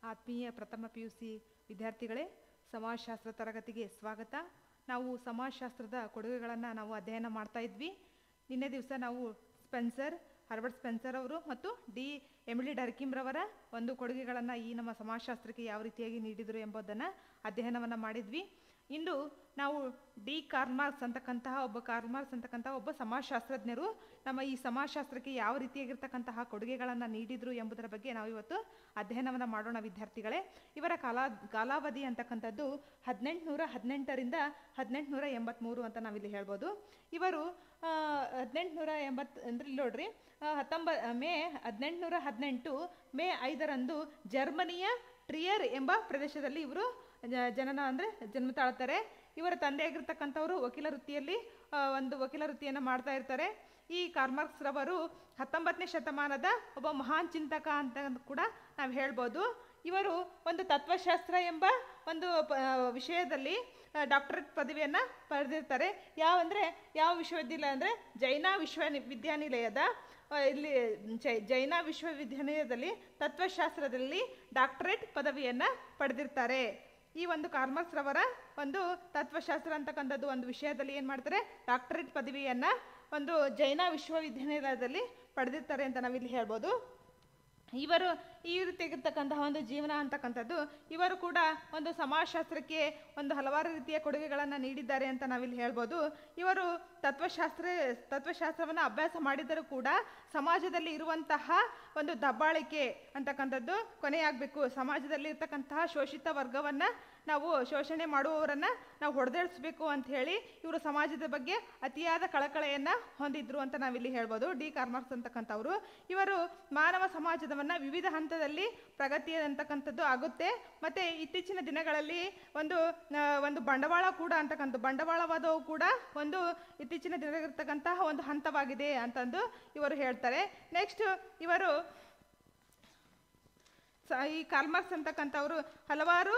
ಆತ್ಮೀಯ ಪ್ರಥಮ P U C ವಿದ್ಯಾರ್ಥಿಗಳೇ ಸಮಾಜಶಾಸ್ತ್ರ ತರಗತಿಗೆ ಸ್ವಾಗತ ನಾವು ಸಮಾಜಶಾಸ್ತ್ರದ ಕೊಡುಗೆಗಳನ್ನು ನಾವು ಅಧ್ಯಯನ ಮಾಡ್ತಾ ಇದ್ವಿ ನಿನ್ನೆ ದಿವಸ ನಾವು ಸ್ಪೆನ್ಸರ್ ಹರ್ಬರ್ಟ್ ಸ್ಪೆನ್ಸರ್ ಅವರು ಮತ್ತು ಡಿ ಎಮಿಲಿ ಡರ್ಕಿಮ್ರವರ ಒಂದು ಕೊಡುಗೆಗಳನ್ನು ಈ ನಮ್ಮ ಸಮಾಜಶಾಸ್ತ್ರಕ್ಕೆ ಯಾವ ರೀತಿಯಾಗಿ ನೀಡಿದರು ಎಂಬುದನ್ನು ಅಧ್ಯಯನವನ್ನು ಮಾಡಿದ್ವಿ ಇಂದು ನಾವು ಡಿ ಕಾರ್ಮಾರ್ಕ್ಸ್ ಅಂತಕ್ಕಂತಹ ಒಬ್ಬ ಕಾರ್ಮಾರ್ಕ್ಸ್ ಅಂತಕ್ಕಂತಹ ಒಬ್ಬ ಸಮಾಜಶಾಸ್ತ್ರಜ್ಞರು ನಮ್ಮ ಈ ಸಮಾಜಶಾಸ್ತ್ರಕ್ಕೆ ಯಾವ ರೀತಿಯಾಗಿರ್ತಕ್ಕಂತಹ ಕೊಡುಗೆಗಳನ್ನು ನೀಡಿದರು ಎಂಬುದರ ಬಗ್ಗೆ ನಾವು ಇವತ್ತು ಅಧ್ಯಯನವನ್ನು ಮಾಡೋಣ ವಿದ್ಯಾರ್ಥಿಗಳೇ ಇವರ ಕಾಲಾ ಕಾಲಾವಧಿ ಅಂತಕ್ಕಂಥದ್ದು ಹದಿನೆಂಟುನೂರ ಹದಿನೆಂಟರಿಂದ ಹದಿನೆಂಟುನೂರ ಎಂಬತ್ತ್ಮೂರು ಅಂತ ನಾವಿಲ್ಲಿ ಹೇಳ್ಬೋದು ಇವರು ಹದಿನೆಂಟುನೂರ ಎಂಬತ್ತು ಅಂದ್ರೆ ಇಲ್ಲಿ ನೋಡ್ರಿ ಹತ್ತೊಂಬ ಮೇ ಹದಿನೆಂಟುನೂರ ಹದಿನೆಂಟು ಮೇ ಐದರಂದು ಜರ್ಮನಿಯ ಟ್ರಿಯರ್ ಎಂಬ ಪ್ರದೇಶದಲ್ಲಿ ಇವರು ಜ- ಜನನ ಅಂದರೆ ಜನ್ಮ ತಾಳ್ತಾರೆ ಇವರ ತಂದೆಯಾಗಿರ್ತಕ್ಕಂಥವರು ವಕೀಲ ವೃತ್ತಿಯಲ್ಲಿ ಆ, ಒಂದು ವಕೀಲ ವೃತ್ತಿಯನ್ನು ಮಾಡ್ತಾ ಇರ್ತಾರೆ ಈ ಕಾರ್ಮಾರ್ಕ್ಸ್ ರವರು ಹತ್ತೊಂಬತ್ತನೇ ಶತಮಾನದ ಒಬ್ಬ ಮಹಾನ್ ಚಿಂತಕ ಅಂತ ಕೂಡ ನಾವು ಹೇಳ್ಬೋದು ಇವರು ಒಂದು ತತ್ವಶಾಸ್ತ್ರ ಎಂಬ ಒಂದು ಪ ವಿಷಯದಲ್ಲಿ ಡಾಕ್ಟರೇಟ್ ಪದವಿಯನ್ನು ಪಡೆದಿರ್ತಾರೆ ಯಾವಂದರೆ ಯಾವ ವಿಶ್ವವಿದ್ಯಾಲಯ ಅಂದರೆ ಜೈನ ವಿಶ್ವವಿದ್ಯಾನಿಲಯದ ಆ, ಇಲ್ಲಿ ಜೈ ಜೈನ ವಿಶ್ವವಿದ್ಯಾನಿಲಯದಲ್ಲಿ ತತ್ವಶಾಸ್ತ್ರದಲ್ಲಿ ಡಾಕ್ಟರೇಟ್ ಪದವಿಯನ್ನು ಪಡೆದಿರ್ತಾರೆ ಈ ಒಂದು ಕಾರ್ಮರ್ಸ್ ರವರ ಒಂದು ತತ್ವಶಾಸ್ತ್ರ ಅಂತಕ್ಕಂಥದ್ದು ಒಂದು ವಿಷಯದಲ್ಲಿ ಏನು ಮಾಡ್ತಾರೆ ಡಾಕ್ಟರೇಟ್ ಪದವಿಯನ್ನು ಒಂದು ಜೈನ ವಿಶ್ವವಿದ್ಯಾನಿಲಯದಲ್ಲಿ ಪಡೆದಿರ್ತಾರೆ ಅಂತ ನಾವಿಲ್ಲಿ ಹೇಳ್ಬೋದು ಇವರು ಈ ರೀತಿಯಾಗಿರ್ತಕ್ಕಂತಹ ಒಂದು ಜೀವನ ಅಂತಕ್ಕಂಥದ್ದು ಇವರು ಕೂಡ ಒಂದು ಸಮಾಜಶಾಸ್ತ್ರಕ್ಕೆ ಒಂದು ಹಲವಾರು ರೀತಿಯ ಕೊಡುಗೆಗಳನ್ನು ನೀಡಿದ್ದಾರೆ ಅಂತ ನಾವಿಲ್ಲಿ ಹೇಳ್ಬೋದು ಇವರು ತತ್ವಶಾಸ್ತ್ರ ತತ್ವಶಾಸ್ತ್ರವನ್ನು ಅಭ್ಯಾಸ ಮಾಡಿದರೂ ಕೂಡ ಸಮಾಜದಲ್ಲಿ ಇರುವಂತಹ ಒಂದು ದಬ್ಬಾಳಿಕೆ ಅಂತಕ್ಕಂಥದ್ದು ಕೊನೆಯಾಗಬೇಕು ಸಮಾಜದಲ್ಲಿ ಇರ್ತಕ್ಕಂತಹ ಶೋಷಿತ ವರ್ಗವನ್ನು ನಾವು ಶೋಷಣೆ ಮಾಡುವವರನ್ನು ನಾವು ಹೊಡೆದಾಡಿಸ್ಬೇಕು ಅಂತ ಹೇಳಿ ಇವರು ಸಮಾಜದ ಬಗ್ಗೆ ಅತಿಯಾದ ಕಳಕಳೆಯನ್ನು ಹೊಂದಿದ್ರು ಅಂತ ನಾವಿಲ್ಲಿ ಹೇಳ್ಬೋದು ಡಿ ಕಾರ್ಮಾರ್ಕ್ಸ್ ಅಂತಕ್ಕಂಥವ್ರು ಇವರು ಮಾನವ ಸಮಾಜದವನ್ನು ವಿವಿಧ ಹಂತದಲ್ಲಿ ಪ್ರಗತಿ ಅಂತಕ್ಕಂಥದ್ದು ಆಗುತ್ತೆ ಮತ್ತು ಇತ್ತೀಚಿನ ದಿನಗಳಲ್ಲಿ ಒಂದು ಆ, ಒಂದು ಬಂಡವಾಳ ಕೂಡ ಅಂತಕ್ಕಂಥ ಬಂಡವಾಳವಾದವು ಕೂಡ ಒಂದು ಇತ್ತೀಚಿನ ದಿನಗಳಿರ್ತಕ್ಕಂತಹ ಒಂದು ಹಂತವಾಗಿದೆ ಅಂತಂದು ಇವರು ಹೇಳ್ತಾರೆ ನೆಕ್ಸ್ಟ್ ಇವರು ಸ ಈ ಕಾರ್ಮಾರ್ಕ್ಸ್ ಅಂತಕ್ಕಂಥವ್ರು ಹಲವಾರು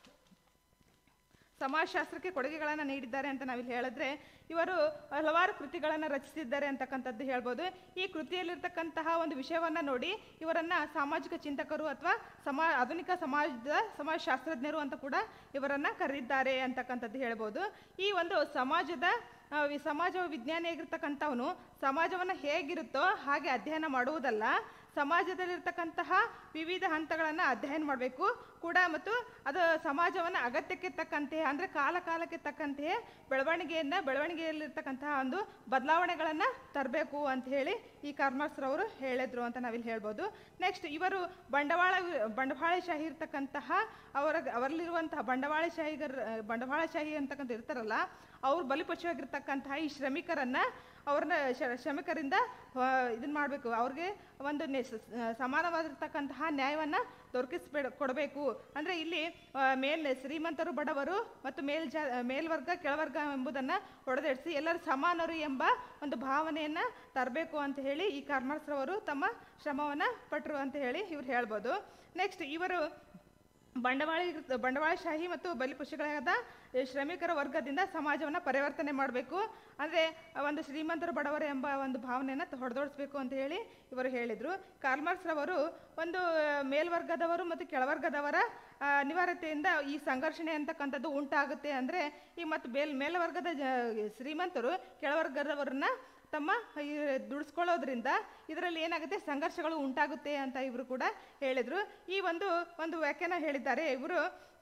ಸಮಾಜಶಾಸ್ತ್ರಕ್ಕೆ ಕೊಡುಗೆಗಳನ್ನು ನೀಡಿದ್ದಾರೆ ಅಂತ ನಾವಿಲ್ಲಿ ಹೇಳಿದ್ರೆ ಇವರು ಹಲವಾರು ಕೃತಿಗಳನ್ನು ರಚಿಸಿದ್ದಾರೆ ಅಂತಕ್ಕಂಥದ್ದು ಹೇಳ್ಬೋದು ಈ ಕೃತಿಯಲ್ಲಿರ್ತಕ್ಕಂತಹ ಒಂದು ವಿಷಯವನ್ನು ನೋಡಿ ಇವರನ್ನು ಸಾಮಾಜಿಕ ಚಿಂತಕರು ಅಥವಾ ಸಮಾ ಆಧುನಿಕ ಸಮಾಜದ ಸಮಾಜಶಾಸ್ತ್ರಜ್ಞರು ಅಂತ ಕೂಡ ಇವರನ್ನು ಕರೆದಿದ್ದಾರೆ ಅಂತಕ್ಕಂಥದ್ದು ಹೇಳ್ಬೋದು ಈ ಒಂದು ಸಮಾಜದ ಆ, ವಿ- ಸಮಾಜ ವಿಜ್ಞಾನಿಯಾಗಿರ್ತಕ್ಕಂಥವನು ಸಮಾಜವನ್ನು ಹೇಗಿರುತ್ತೋ ಹಾಗೆ ಅಧ್ಯಯನ ಮಾಡುವುದಲ್ಲ ಸಮಾಜದಲ್ಲಿರ್ತಕ್ಕಂತಹ ವಿವಿಧ ಹಂತಗಳನ್ನು ಅಧ್ಯಯನ ಮಾಡಬೇಕು ಕೂಡ ಮತ್ತು ಅದು ಸಮಾಜವನ್ನು ಅಗತ್ಯಕ್ಕೆ ತಕ್ಕಂತೆ ಅಂದರೆ ಕಾಲ ಕಾಲಕ್ಕೆ ತಕ್ಕಂತೆಯೇ ಬೆಳವಣಿಗೆಯನ್ನು ಬೆಳವಣಿಗೆಯಲ್ಲಿರ್ತಕ್ಕಂತಹ ಒಂದು ಬದಲಾವಣೆಗಳನ್ನು ತರಬೇಕು ಅಂತ ಹೇಳಿ ಈ ಕಾರ್ಮಾರ್ಸ್ರವರು ಹೇಳಿದ್ರು ಅಂತ ನಾವಿಲ್ಲಿ ಹೇಳ್ಬೋದು ನೆಕ್ಸ್ಟ್ ಇವರು ಬಂಡವಾಳ ಬಂಡವಾಳಶಾಹಿ ಇರ್ತಕ್ಕಂತಹ ಅವರ ಅವರಲ್ಲಿರುವಂತಹ ಬಂಡವಾಳಶಾಹಿಗರ ಬಂಡವಾಳಶಾಹಿ ಅಂತಕ್ಕಂಥ ಇರ್ತಾರಲ್ಲ ಅವ್ರು ಬಲಿಪಶುವಾಗಿರ್ತಕ್ಕಂತಹ ಈ ಶ್ರಮಿಕರನ್ನ ಅವ್ರನ್ನ ಶ- ಶ್ರಮಿಕರಿಂದ ಇದನ್ನ ಮಾಡಬೇಕು ಅವ್ರಿಗೆ ಒಂದು ನೆ- ಸ- ಸಮಾನವಾಗಿರ್ತಕ್ಕಂತಹ ನ್ಯಾಯವನ್ನು ದೊರಕಿಸ್ಬೇಡ ಕೊಡಬೇಕು ಅಂದರೆ ಇಲ್ಲಿ ಆ, ಮೇಲ್ ಶ್ರೀಮಂತರು ಬಡವರು ಮತ್ತು ಮೇಲ್ ಜಾ ಮೇಲ್ವರ್ಗ ಕೆಳವರ್ಗ ಎಂಬುದನ್ನು ಹೊಡೆದಿಡಿಸಿ ಎಲ್ಲರೂ ಸಮಾನರು ಎಂಬ ಒಂದು ಭಾವನೆಯನ್ನು ತರಬೇಕು ಅಂತ ಹೇಳಿ ಈ ಕಾರ್ಮರ್ಸ್ರವರು ತಮ್ಮ ಶ್ರಮವನ್ನು ಪಟ್ಟರು ಅಂತ ಹೇಳಿ ಇವ್ರು ಹೇಳ್ಬೋದು ನೆಕ್ಸ್ಟ್ ಇವರು ಬಂಡವಾಳ ಬಂಡವಾಳಶಾಹಿ ಮತ್ತು ಬಲಿಪಶುಗಳಾದ ಶ್ರಮಿಕರ ವರ್ಗದಿಂದ ಸಮಾಜವನ್ನು ಪರಿವರ್ತನೆ ಮಾಡಬೇಕು ಅಂದರೆ ಒಂದು ಶ್ರೀಮಂತರು ಬಡವರು ಎಂಬ ಒಂದು ಭಾವನೆಯನ್ನು ಹೊಡೆದೋಡಿಸ್ಬೇಕು ಅಂತ ಹೇಳಿ ಇವರು ಹೇಳಿದರು ಕಾರ್ಮಾರ್ಸ್ರವರು ಒಂದು ಮೇಲ್ವರ್ಗದವರು ಮತ್ತು ಕೆಳವರ್ಗದವರ ಆ, ಅನಿವಾರ್ಯತೆಯಿಂದ ಈ ಸಂಘರ್ಷಣೆ ಅಂತಕ್ಕಂಥದ್ದು ಉಂಟಾಗುತ್ತೆ ಅಂದರೆ ಈ ಮತ್ತು ಮೇಲ್ ಮೇಲ್ವರ್ಗದ ಜ ಶ್ರೀಮಂತರು ಕೆಳವರ್ಗದವರನ್ನ ತಮ್ಮ ಈ ದುಡಿಸ್ಕೊಳ್ಳೋದ್ರಿಂದ ಇದರಲ್ಲಿ ಏನಾಗುತ್ತೆ ಸಂಘರ್ಷಗಳು ಉಂಟಾಗುತ್ತೆ ಅಂತ ಇವರು ಕೂಡ ಹೇಳಿದರು ಈ ಒಂದು ಒಂದು ವ್ಯಾಖ್ಯಾನ ಹೇಳಿದ್ದಾರೆ ಇವರು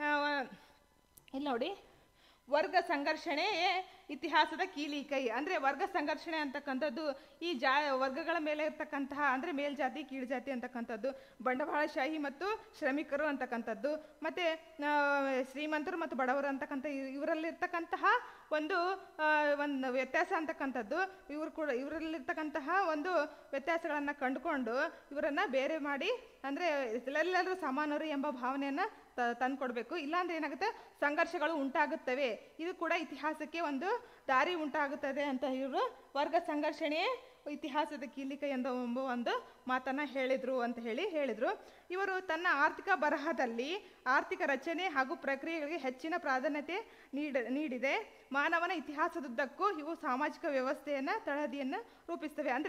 ಇಲ್ಲಿ ನೋಡಿ ವರ್ಗ ಸಂಘರ್ಷಣೆಯೇ ಇತಿಹಾಸದ ಕೀಲಿ ಕೈ ಅಂದರೆ ವರ್ಗ ಸಂಘರ್ಷಣೆ ಅಂತಕ್ಕಂಥದ್ದು ಈ ಜಾ ವರ್ಗಗಳ ಮೇಲೆ ಇರ್ತಕ್ಕಂತಹ ಅಂದರೆ ಮೇಲ್ಜಾತಿ ಕೀಳ್ಜಾತಿ ಅಂತಕ್ಕಂಥದ್ದು ಬಂಡವಾಳಶಾಹಿ ಮತ್ತು ಶ್ರಮಿಕರು ಅಂತಕ್ಕಂಥದ್ದು ಮತ್ತು ಶ್ರೀಮಂತರು ಮತ್ತು ಬಡವರು ಅಂತಕ್ಕಂಥ ಇವ್- ಇವರಲ್ಲಿರ್ತಕ್ಕಂತಹ ಒಂದು ಆ, ಒಂದು ವ್ಯತ್ಯಾಸ ಅಂತಕ್ಕಂಥದ್ದು ಇವರು ಕೂಡ ಇವರಲ್ಲಿರ್ತಕ್ಕಂತಹ ಒಂದು ವ್ಯತ್ಯಾಸಗಳನ್ನು ಕಂಡುಕೊಂಡು ಇವರನ್ನು ಬೇರೆ ಮಾಡಿ ಅಂದರೆ ಎಲ್ಲರೂ ಸಮಾನರು ಎಂಬ ಭಾವನೆಯನ್ನು ತಂದುಕೊಡ್ಬೇಕು ಇಲ್ಲಾಂದ್ರೆ ಏನಾಗುತ್ತೆ ಸಂಘರ್ಷಗಳು ಉಂಟಾಗುತ್ತವೆ ಇದು ಕೂಡ ಇತಿಹಾಸಕ್ಕೆ ಒಂದು ದಾರಿ ಉಂಟಾಗುತ್ತದೆ ಅಂತ ಇವರು ವರ್ಗ ಸಂಘರ್ಷಣೆಯೇ ಇತಿಹಾಸದ ಕೀಲಿಕೆ ಎಂದ ಎಂಬ ಒಂದು ಮಾತನ್ನ ಹೇಳಿದ್ರು ಅಂತ ಹೇಳಿ ಹೇಳಿದ್ರು ಇವರು ತನ್ನ ಆರ್ಥಿಕ ಬರಹದಲ್ಲಿ ಆರ್ಥಿಕ ರಚನೆ ಹಾಗೂ ಪ್ರಕ್ರಿಯೆಗಳಿಗೆ ಹೆಚ್ಚಿನ ಪ್ರಾಧಾನ್ಯತೆ ನೀಡ ನೀಡಿದೆ ಮಾನವನ ಇತಿಹಾಸದುದ್ದಕ್ಕೂ ಇವು ಸಾಮಾಜಿಕ ವ್ಯವಸ್ಥೆಯನ್ನು ತಳಹದಿಯನ್ನು ರೂಪಿಸ್ತವೆ ಅಂದರೆ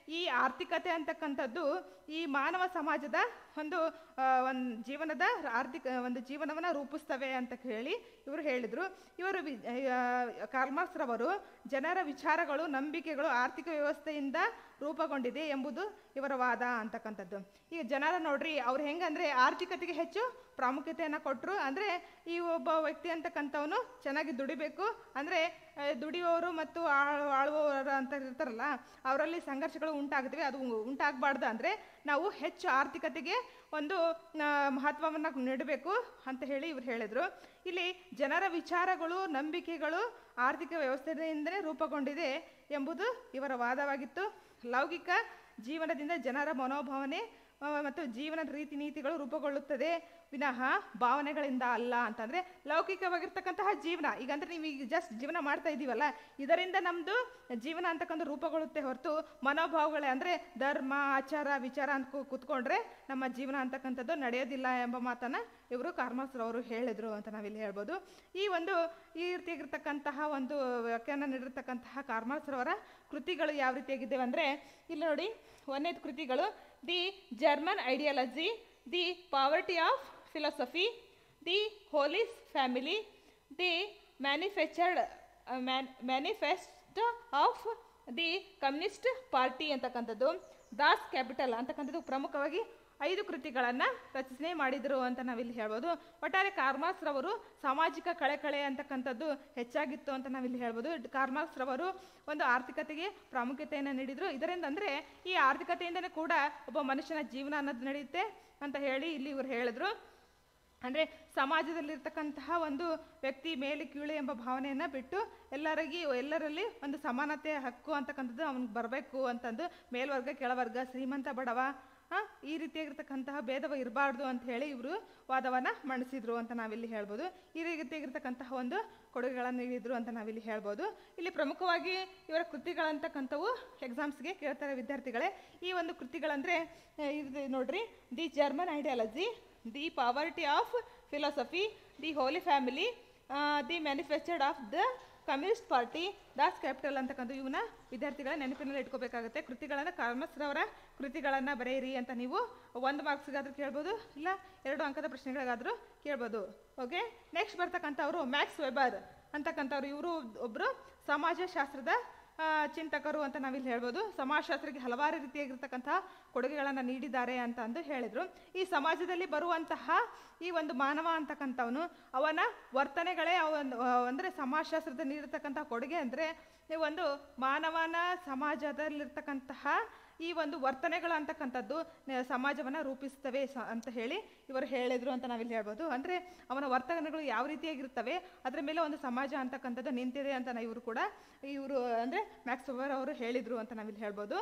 ಈ ಆರ್ಥಿಕತೆ ಅಂತಕ್ಕಂಥದ್ದು ಈ ಮಾನವ ಸಮಾಜದ ಒಂದು ಒಂದು ಜೀವನದ ಆರ್ಥಿಕ ಒಂದು ಜೀವನವನ್ನು ರೂಪಿಸ್ತವೆ ಅಂತ ಹೇಳಿ ಇವರು ಹೇಳಿದರು ಇವರು ವಿ ಕಾರ್ಮಾರ್ಕ್ಸ್ ರವರು ಜನರ ವಿಚಾರಗಳು ನಂಬಿಕೆಗಳು ಆರ್ಥಿಕ ವ್ಯವಸ್ಥೆಯಿಂದ ರೂಪುಗೊಂಡಿದೆ ಎಂಬುದು ಇವರ ವಾದ ಅಂತಕ್ಕಂಥದ್ದು ಈಗ ಜನರ ನೋಡ್ರಿ ಅವ್ರು ಹೆಂಗಂದ್ರೆ ಆರ್ಥಿಕತೆಗೆ ಹೆಚ್ಚು ಪ್ರಾಮುಖ್ಯತೆಯನ್ನು ಕೊಟ್ಟರು ಅಂದರೆ ಈ ಒಬ್ಬ ವ್ಯಕ್ತಿ ಅಂತಕ್ಕಂಥವನು ಚೆನ್ನಾಗಿ ದುಡಿಬೇಕು ಅಂದರೆ ದುಡಿಯೋರು ಮತ್ತು ಆಳು ಆಳುವವರು ಅಂತ ಇರ್ತಾರಲ್ಲ ಅವರಲ್ಲಿ ಸಂಘರ್ಷಗಳು ಉಂಟಾಗ್ತವೆ ಅದು ಉಂಟಾಗಬಾರ್ದು ಅಂದರೆ ನಾವು ಹೆಚ್ಚು ಆರ್ಥಿಕತೆಗೆ ಒಂದು ಮಹತ್ವವನ್ನು ನೀಡಬೇಕು ಅಂತ ಹೇಳಿ ಇವ್ರು ಹೇಳಿದರು ಇಲ್ಲಿ ಜನರ ವಿಚಾರಗಳು ನಂಬಿಕೆಗಳು ಆರ್ಥಿಕ ವ್ಯವಸ್ಥೆಯಿಂದಲೇ ರೂಪುಗೊಂಡಿದೆ ಎಂಬುದು ಇವರ ವಾದವಾಗಿತ್ತು ಲೌಕಿಕ ಜೀವನದಿಂದ ಜನರ ಮನೋಭಾವನೆ ಆ, ಮತ್ತು ಜೀವನದ ರೀತಿ ನೀತಿಗಳು ರೂಪುಗೊಳ್ಳುತ್ತದೆ ವಿನಃ ಭಾವನೆಗಳಿಂದ ಅಲ್ಲ ಅಂತಂದರೆ ಲೌಕಿಕವಾಗಿರ್ತಕ್ಕಂತಹ ಜೀವನ ಈಗ ಅಂದರೆ ನೀವು ಈಗ ಜಸ್ಟ್ ಜೀವನ ಮಾಡ್ತಾ ಇದ್ದೀವಲ್ಲ ಇದರಿಂದ ನಮ್ಮದು ಜೀವನ ಅಂತಕ್ಕಂಥ ರೂಪುಗೊಳ್ಳುತ್ತೆ ಹೊರತು ಮನೋಭಾವಗಳೇ ಅಂದರೆ ಧರ್ಮ ಆಚಾರ ವಿಚಾರ ಅಂತ ಕೂ- ಕೂತ್ಕೊಂಡ್ರೆ ನಮ್ಮ ಜೀವನ ಅಂತಕ್ಕಂಥದ್ದು ನಡೆಯೋದಿಲ್ಲ ಎಂಬ ಮಾತನ್ನು ಇವರು ಕಾರ್ಮಾಸ್ರವರು ಹೇಳಿದರು ಅಂತ ನಾವಿಲ್ಲಿ ಹೇಳ್ಬೋದು ಈ ಒಂದು ಈ ರೀತಿಯಾಗಿರ್ತಕ್ಕಂತಹ ಒಂದು ವ್ಯಾಖ್ಯಾನ ನೀಡಿರ್ತಕ್ಕಂತಹ ಕಾರ್ಮಾಸ್ರವರ ಕೃತಿಗಳು ಯಾವ ರೀತಿಯಾಗಿದ್ದೇವೆ ಅಂದರೆ ಇಲ್ಲಿ ನೋಡಿ ಒಂದನೇದು ಕೃತಿಗಳು the German ideology the poverty of philosophy the holies family the manufactured manifesto of the communist party ಅಂತಕ್ಕಂಥದ್ದು ದಾಸ್ ಕ್ಯಾಪಿಟಲ್ ಅಂತಕ್ಕಂಥದ್ದು ಪ್ರಮುಖವಾಗಿ ಐದು ಕೃತಿಗಳನ್ನು ರಚನೆ ಮಾಡಿದರು ಅಂತ ನಾವಿಲ್ಲಿ ಹೇಳ್ಬೋದು ಒಟ್ಟಾರೆ ಕಾರ್ಮಾರ್ಕ್ಸ್ ರವರು ಸಾಮಾಜಿಕ ಕಳೆಕಳೆ ಅಂತಕ್ಕಂಥದ್ದು ಹೆಚ್ಚಾಗಿತ್ತು ಅಂತ ನಾವಿಲ್ಲಿ ಹೇಳ್ಬೋದು ಕಾರ್ಮಾರ್ಕ್ಸ್ ರವರು ಒಂದು ಆರ್ಥಿಕತೆಗೆ ಪ್ರಾಮುಖ್ಯತೆಯನ್ನು ನೀಡಿದರು ಇದರಿಂದ ಅಂದರೆ ಈ ಆರ್ಥಿಕತೆಯಿಂದನೇ ಕೂಡ ಒಬ್ಬ ಮನುಷ್ಯನ ಜೀವನ ಅನ್ನೋದು ನಡೆಯುತ್ತೆ ಅಂತ ಹೇಳಿ ಇಲ್ಲಿ ಇವರು ಹೇಳಿದ್ರು ಅಂದರೆ ಸಮಾಜದಲ್ಲಿರ್ತಕ್ಕಂತಹ ಒಂದು ವ್ಯಕ್ತಿ ಮೇಲೆ ಕೀಳು ಎಂಬ ಭಾವನೆಯನ್ನು ಬಿಟ್ಟು ಎಲ್ಲರಿಗೂ ಎಲ್ಲರಲ್ಲಿ ಒಂದು ಸಮಾನತೆ ಹಕ್ಕು ಅಂತಕ್ಕಂಥದ್ದು ಅವನಿಗೆ ಬರಬೇಕು ಅಂತಂದು ಮೇಲ್ವರ್ಗ ಕೆಳವರ್ಗ ಶ್ರೀಮಂತ ಬಡವ ಆ, ಈ ರೀತಿಯಾಗಿರ್ತಕ್ಕಂತಹ ಭೇದವ ಇರಬಾರ್ದು ಅಂತ ಹೇಳಿ ಇವರು ವಾದವನ್ನು ಮಂಡಿಸಿದ್ರು ಅಂತ ನಾವಿಲ್ಲಿ ಹೇಳ್ಬೋದು ಈ ರೀತಿಯಾಗಿರ್ತಕ್ಕಂತಹ ಒಂದು ಕೊಡುಗೆಗಳನ್ನು ನೀಡಿದ್ರು ಅಂತ ನಾವಿಲ್ಲಿ ಹೇಳ್ಬೋದು ಇಲ್ಲಿ ಪ್ರಮುಖವಾಗಿ ಇವರ ಕೃತಿಗಳಂತಕ್ಕಂಥವು ಎಕ್ಸಾಮ್ಸ್ಗೆ ಕೇಳ್ತಾರೆ ವಿದ್ಯಾರ್ಥಿಗಳೇ ಈ ಒಂದು ಕೃತಿಗಳಂದರೆ ಇದು ನೋಡ್ರಿ the German ideology the poverty of philosophy the holy family the manifested of the communist party Das Kapital ಅಂತಕ್ಕಂಥ ಇವನ್ನ ವಿದ್ಯಾರ್ಥಿಗಳ ನೆನಪಿನಲ್ಲಿ ಇಟ್ಕೋಬೇಕಾಗುತ್ತೆ ಕೃತಿಗಳನ್ನು ಕಾಮರ್ಸ್ರವರ ಕೃತಿಗಳನ್ನು ಬರೆಯಿರಿ ಅಂತ ನೀವು ಒಂದು ಮಾರ್ಕ್ಸ್ಗಾದ್ರೂ ಕೇಳ್ಬೋದು ಇಲ್ಲ ಎರಡು ಅಂಕದ ಪ್ರಶ್ನೆಗಳಿಗಾದರೂ ಕೇಳ್ಬೋದು ಓಕೆ ನೆಕ್ಸ್ಟ್ ಬರ್ತಕ್ಕಂಥವ್ರು ಮ್ಯಾಕ್ಸ್ ವೆಬರ್ ಅಂತಕ್ಕಂಥವ್ರು ಇವರು ಒಬ್ಬರು ಸಮಾಜಶಾಸ್ತ್ರದ ಆ, ಚಿಂತಕರು ಅಂತ ನಾವಿಲ್ಲಿ ಹೇಳ್ಬೋದು ಸಮಾಜಶಾಸ್ತ್ರಕ್ಕೆ ಹಲವಾರು ರೀತಿಯಾಗಿರ್ತಕ್ಕಂತಹ ಕೊಡುಗೆಗಳನ್ನು ನೀಡಿದ್ದಾರೆ ಅಂತ ಅಂದು ಹೇಳಿದರು ಈ ಸಮಾಜದಲ್ಲಿ ಬರುವಂತಹ ಈ ಒಂದು ಮಾನವ ಅಂತಕ್ಕಂಥವನು ಅವನ ವರ್ತನೆಗಳೇ ಅವನ್ ಅಂದರೆ ಸಮಾಜಶಾಸ್ತ್ರದ ನೀಡಿರ್ತಕ್ಕಂತಹ ಕೊಡುಗೆ ಅಂದರೆ ಒಂದು ಮಾನವನ ಸಮಾಜದಲ್ಲಿರ್ತಕ್ಕಂತಹ ಈ ಒಂದು ವರ್ತನೆಗಳು ಅಂತಕ್ಕಂಥದ್ದು ನ- ಸಮಾಜವನ್ನು ರೂಪಿಸ್ತವೆ ಸ ಅಂತ ಹೇಳಿ ಇವರು ಹೇಳಿದರು ಅಂತ ನಾವಿಲ್ಲಿ ಹೇಳ್ಬೋದು ಅಂದರೆ ಅವನ ವರ್ತನೆಗಳು ಯಾವ ರೀತಿಯಾಗಿರ್ತವೆ ಅದರ ಮೇಲೆ ಒಂದು ಸಮಾಜ ಅಂತಕ್ಕಂಥದ್ದು ನಿಂತಿದೆ ಅಂತ ನಾ ಇವರು ಕೂಡ ಇವರು ಅಂದರೆ ಮ್ಯಾಕ್ಸ್ ವೆಬರ್ ಅವರು ಹೇಳಿದರು ಅಂತ ನಾವಿಲ್ಲಿ ಹೇಳ್ಬೋದು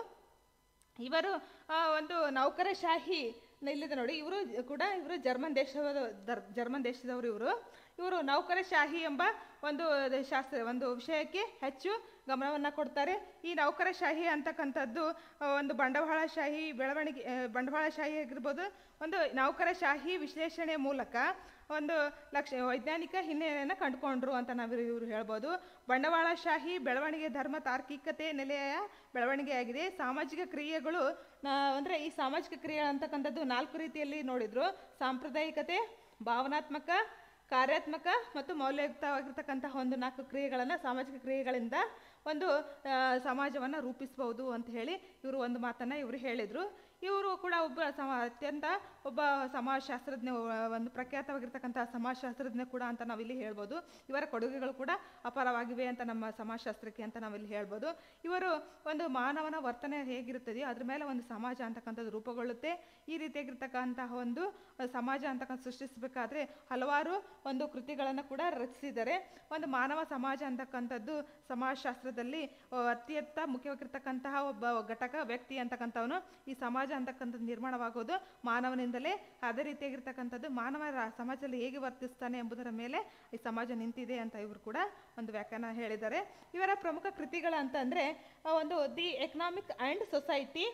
ಇವರು ಆ, ಒಂದು ನೌಕರಶಾಹಿ ಇಲ್ಲಿದೆ ನೋಡಿ ಇವರು ಕೂಡ ಇವರು ಜರ್ಮನ್ ದೇಶದ ದರ್- ಜರ್ಮನ್ ದೇಶದವರು ಇವರು ಇವರು ನೌಕರಶಾಹಿ ಎಂಬ ಒಂದು ಶಾಸ್ತ್ರ ಒಂದು ವಿಷಯಕ್ಕೆ ಹೆಚ್ಚು ಗಮನವನ್ನು ಕೊಡ್ತಾರೆ ಈ ನೌಕರಶಾಹಿ ಅಂತಕ್ಕಂಥದ್ದು ಆ, ಒಂದು ಬಂಡವಾಳಶಾಹಿ ಬೆಳವಣಿಗೆ ಆ, ಬಂಡವಾಳಶಾಹಿ ಆಗಿರ್ಬೋದು ಒಂದು ನೌಕರಶಾಹಿ ವಿಶ್ಲೇಷಣೆ ಮೂಲಕ ಒಂದು ಲಕ್ಷ ವೈಜ್ಞಾನಿಕ ಹಿನ್ನೆಲೆಯನ್ನು ಕಂಡುಕೊಂಡ್ರು ಅಂತ ನಾವು ಇವರು ಹೇಳ್ಬೋದು ಬಂಡವಾಳಶಾಹಿ ಬೆಳವಣಿಗೆ ಧರ್ಮ ತಾರ್ಕಿಕತೆ ನೆಲೆಯ ಬೆಳವಣಿಗೆಯಾಗಿದೆ ಸಾಮಾಜಿಕ ಕ್ರಿಯೆಗಳು ಅಂದರೆ ಈ ಸಾಮಾಜಿಕ ಕ್ರಿಯೆ ಅಂತಕ್ಕಂಥದ್ದು ನಾಲ್ಕು ರೀತಿಯಲ್ಲಿ ನೋಡಿದ್ರು ಸಾಂಪ್ರದಾಯಿಕತೆ ಭಾವನಾತ್ಮಕ ಕಾರ್ಯಾತ್ಮಕ ಮತ್ತು ಮೌಲ್ಯಯುಕ್ತವಾಗಿರ್ತಕ್ಕಂತಹ ಒಂದು ನಾಲ್ಕು ಕ್ರಿಯೆಗಳನ್ನು ಸಾಮಾಜಿಕ ಕ್ರಿಯೆಗಳಿಂದ ಒಂದು ಸಮಾಜವನ್ನು ರೂಪಿಸ್ಬೋದು ಅಂತ ಹೇಳಿ ಇವರು ಒಂದು ಮಾತನ್ನು ಇವರು ಹೇಳಿದರು ಇವರು ಕೂಡ ಒಬ್ಬ ಸಮ ಅತ್ಯಂತ ಒಬ್ಬ ಸಮಾಜಶಾಸ್ತ್ರಜ್ಞ ಒ- ಒಂದು ಪ್ರಖ್ಯಾತವಾಗಿರ್ತಕ್ಕಂಥ ಸಮಾಜಶಾಸ್ತ್ರಜ್ಞ ಕೂಡ ಅಂತ ನಾವಿಲ್ಲಿ ಹೇಳ್ಬೋದು ಇವರ ಕೊಡುಗೆಗಳು ಕೂಡ ಅಪಾರವಾಗಿವೆ ಅಂತ ನಮ್ಮ ಸಮಾಜಶಾಸ್ತ್ರಕ್ಕೆ ಅಂತ ನಾವಿಲ್ಲಿ ಹೇಳ್ಬೋದು ಇವರು ಒಂದು ಮಾನವನ ವರ್ತನೆ ಹೇಗಿರುತ್ತದೆಯೋ ಅದ್ರ ಮೇಲೆ ಒಂದು ಸಮಾಜ ಅಂತಕ್ಕಂಥದ್ದು ರೂಪುಗೊಳ್ಳುತ್ತೆ ಈ ರೀತಿಯಾಗಿರ್ತಕ್ಕಂತಹ ಒಂದು ಸಮಾಜ ಅಂತಕ್ಕಂಥ ಸೃಷ್ಟಿಸಬೇಕಾದ್ರೆ ಹಲವಾರು ಒಂದು ಕೃತಿಗಳನ್ನು ಕೂಡ ರಚಿಸಿದ್ದಾರೆ ಒಂದು ಮಾನವ ಸಮಾಜ ಅಂತಕ್ಕಂಥದ್ದು ಸಮಾಜಶಾಸ್ತ್ರದಲ್ಲಿ ಆ, ಅತ್ಯಂತ ಮುಖ್ಯವಾಗಿರ್ತಕ್ಕಂತಹ ಒಬ್ಬ ಘಟಕ ವ್ಯಕ್ತಿ ಅಂತಕ್ಕಂಥವನು ಈ ಸಮಾಜ ಅಂತಕ್ಕಂಥದ್ದು ನಿರ್ಮಾಣವಾಗೋದು ಮಾನವನಿಂದಲೇ ಅದೇ ರೀತಿಯಾಗಿರ್ತಕ್ಕಂಥದ್ದು ಮಾನವ ರಾ- ಸಮಾಜದಲ್ಲಿ ಹೇಗೆ ವರ್ತಿಸ್ತಾನೆ ಎಂಬುದರ ಮೇಲೆ ಈ ಸಮಾಜ ನಿಂತಿದೆ ಅಂತ ಇವರು ಕೂಡ ಒಂದು ವ್ಯಾಖ್ಯಾನ ಹೇಳಿದ್ದಾರೆ ಇವರ ಪ್ರಮುಖ ಕೃತಿಗಳು ಅಂತಂದರೆ ಒಂದು the economic and society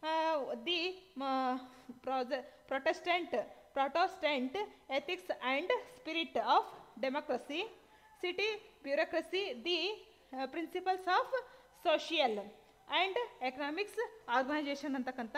the Protestant Protestant ethics and spirit of democracy city bureaucracy the principles of social and economics organisation ಅಂತಕ್ಕಂಥ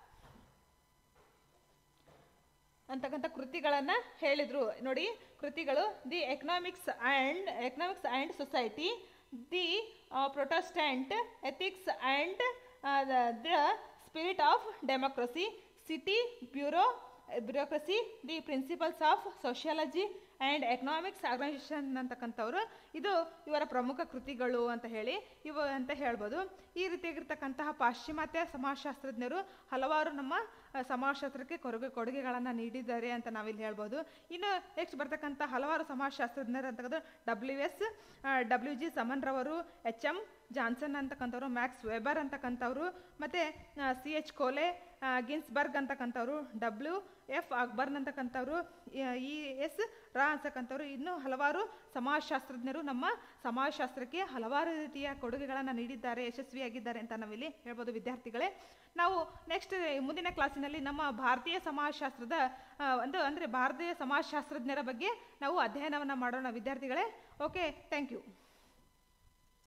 ಅಂತಕ್ಕಂಥ ಕೃತಿಗಳನ್ನು ಹೇಳಿದರು ನೋಡಿ ಕೃತಿಗಳು the economics and economics and society the Protestant ethics and the spirit of democracy city bureau bureaucracy the principles of sociology and economics organisation ಅಂತಕ್ಕಂಥವ್ರು ಇದು ಇವರ ಪ್ರಮುಖ ಕೃತಿಗಳು ಅಂತ ಹೇಳಿ ಇವು ಅಂತ ಹೇಳ್ಬೋದು ಈ ರೀತಿಯಾಗಿರ್ತಕ್ಕಂತಹ ಪಾಶ್ಚಿಮಾತ್ಯ ಸಮಾಜಶಾಸ್ತ್ರಜ್ಞರು ಹಲವಾರು ನಮ್ಮ ಆ, ಸಮಾಜಶಾಸ್ತ್ರಕ್ಕೆ ಕೊಡುಗೆ ಕೊಡುಗೆಗಳನ್ನು ನೀಡಿದ್ದಾರೆ ಅಂತ ನಾವಿಲ್ಲಿ ಹೇಳ್ಬೋದು ಇನ್ನು ನೆಕ್ಸ್ಟ್ ಬರ್ತಕ್ಕಂಥ ಹಲವಾರು ಸಮಾಜಶಾಸ್ತ್ರಜ್ಞರು ಅಂತಕ್ಕಂಥ W S W G Sumner ರವರು ಎಚ್ ಎಮ್ ಜಾನ್ಸನ್ ಅಂತಕ್ಕಂಥವ್ರು ಮ್ಯಾಕ್ಸ್ ವೆಬರ್ ಅಂತಕ್ಕಂಥವ್ರು ಮತ್ತು ಸಿ ಎಚ್ ಕೋಲೆ ಆ, ಗಿನ್ಸ್ಬರ್ಗ್ ಅಂತಕ್ಕಂಥವ್ರು ಡಬ್ಲ್ಯೂ ಎಫ್ ಅಕ್ಬರ್ನ್ ಅಂತಕ್ಕಂಥವ್ರು ಇ ಎಸ್ ರಾ ಅಂತಕ್ಕಂಥವ್ರು ಇನ್ನೂ ಹಲವಾರು ಸಮಾಜಶಾಸ್ತ್ರಜ್ಞರು ನಮ್ಮ ಸಮಾಜಶಾಸ್ತ್ರಕ್ಕೆ ಹಲವಾರು ರೀತಿಯ ಕೊಡುಗೆಗಳನ್ನು ನೀಡಿದ್ದಾರೆ ಯಶಸ್ವಿಯಾಗಿದ್ದಾರೆ ಅಂತ ನಾವಿಲ್ಲಿ ಹೇಳ್ಬೋದು ವಿದ್ಯಾರ್ಥಿಗಳೇ ನಾವು ನೆಕ್ಸ್ಟ್ ಮುಂದಿನ ಕ್ಲಾಸಿನಲ್ಲಿ ನಮ್ಮ ಭಾರತೀಯ ಸಮಾಜಶಾಸ್ತ್ರದ ಆ, ಒಂದು ಅಂದರೆ ಭಾರತೀಯ ಸಮಾಜಶಾಸ್ತ್ರಜ್ಞರ ಬಗ್ಗೆ ನಾವು ಅಧ್ಯಯನವನ್ನು ಮಾಡೋಣ ವಿದ್ಯಾರ್ಥಿಗಳೇ ಓಕೆ ಥ್ಯಾಂಕ್ ಯು